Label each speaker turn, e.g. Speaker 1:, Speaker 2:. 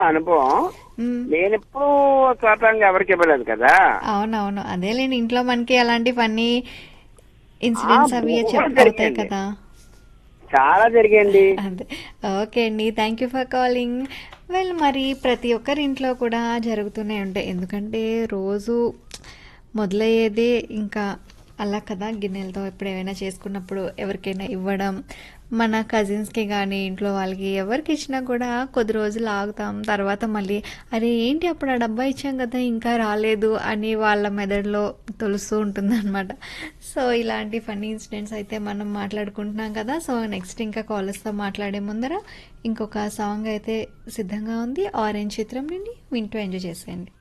Speaker 1: అనుభవం
Speaker 2: మ్,
Speaker 1: నేను ఎప్పుడు స్వతంగా ఎవరికి ఇవ్వలేదు కదా
Speaker 2: అవునవును అదేలేండి ఇంట్లో మనకి అలాంటి ఫన్నీ ఇన్సిడెంట్స్
Speaker 1: ఆ,
Speaker 2: అవి
Speaker 1: బోలెడు
Speaker 2: చెప్ అవుతాయి
Speaker 1: జరిగాయండి.
Speaker 2: కదా
Speaker 1: చాలా జరిగాయండి
Speaker 2: అదే ఓకే అండి thank you for calling well మరి ప్రతి ఒక్కరి ఇంట్లో కూడా జరుగుతూనే ఉంటాయి ఎందుకంటే రోజు మొదలయ్యేదే ఇంకా అలా కదా గిన్నెలతో ఇప్పుడు ఏమైనా చేసుకున్నప్పుడు ఎవరికైనా ఇవ్వడం మన కజిన్స్కి కానీ ఇంట్లో వాళ్ళకి ఎవరికి ఇచ్చినా కూడా కొద్ది రోజులు ఆగుతాం తర్వాత మళ్ళీ అరే ఏంటి అప్పుడు ఆ డబ్బా ఇచ్చాం కదా ఇంకా రాలేదు అని వాళ్ళ మెదడులో తొలుస్తూ ఉంటుందన్నమాట సో ఇలాంటి ఫన్నీ ఇన్సిడెంట్స్ అయితే మనం మాట్లాడుకుంటున్నాం కదా సో నెక్స్ట్ ఇంకా కాలర్స్తో మాట్లాడే ముందర ఇంకొక సాంగ్ అయితే సిద్ధంగా ఉంది ఆరెంజ్ చిత్రం నుండి వింటూ ఎంజాయ్ చేసేయండి